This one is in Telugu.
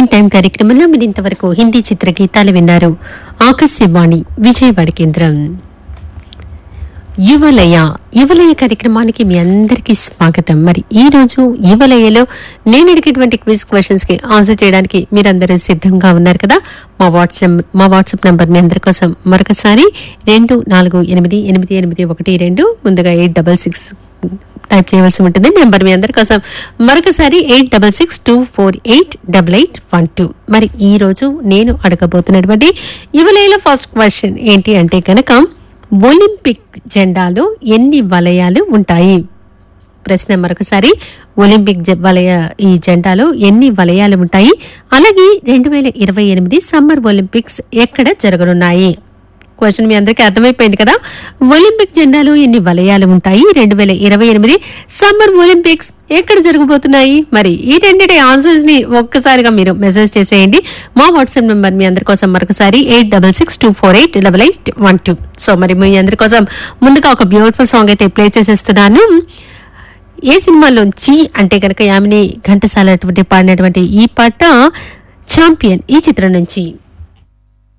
ఇన్ టైం కార్యక్రమంలో మీరు ఇంతవరకు హిందీ చిత్ర గీతాలు విన్నారు ఆకాశవాణి విజయవాడ కేంద్రం యువలయ యువలయ కార్యక్రమానికి మీ అందరికీ స్వాగతం మరి ఈ రోజు యువలయలో నేను అడిగేటువంటి క్విజ్ క్వశ్చన్స్ కి ఆన్సర్ చేయడానికి మీరందరూ సిద్ధంగా ఉన్నారు కదా మా వాట్సాప్ మా వాట్సాప్ నంబర్ మీ అందరి కోసం మరొకసారి రెండు నాలుగు ఎనిమిది ఎనిమిది ఎనిమిది ఒకటి రెండు ముందుగా ఎయిట్ డబల్ సిక్స్ టైప్ చేయవలసి ఉంటుంది నెంబర్ మీ అందరి కోసం మరొకసారి eight double six two four eight double eight one two మరి ఈ రోజు నేను అడగబోతున్నటువంటి యువలయలో ఫస్ట్ క్వశ్చన్ ఏంటి అంటే కనుక ఒలింపిక్ జెండాలో ఎన్ని వలయాలు ఉంటాయి ప్రశ్న మరొకసారి ఒలింపిక్ జ- వలయ ఈ జెండాలో ఎన్ని వలయాలు ఉంటాయి అలాగే రెండు వేల ఇరవై ఎనిమిది సమ్మర్ ఒలింపిక్స్ ఎక్కడ జరగనున్నాయి క్వశ్చన్ మీ అందరికీ అర్థమైపోయింది కదా ఒలింపిక్ జెండాలో ఎన్ని వలయాలు ఉంటాయి రెండు వేల ఇరవై ఎనిమిది సమ్మర్ ఒలింపిక్స్ ఎక్కడ జరగబోతున్నాయి మరి ఈ రెండింటి ఆన్సర్స్ ని ఒక్కసారిగా మీరు మెసేజ్ చేసేయండి మా వాట్సాప్ నెంబర్ మీ అందరి కోసం మరొకసారి eight double six two four eight double eight one two so మరి మీ అందరి కోసం ముందుగా ఒక బ్యూటిఫుల్ సాంగ్ అయితే ప్లే చేసేస్తున్నాను ఏ సినిమాలోంచి అంటే కనుక యామిని ఘంటసాల అటువంటి పాడినటువంటి ఈ పాట ఛాంపియన్ ఈ చిత్రం నుంచి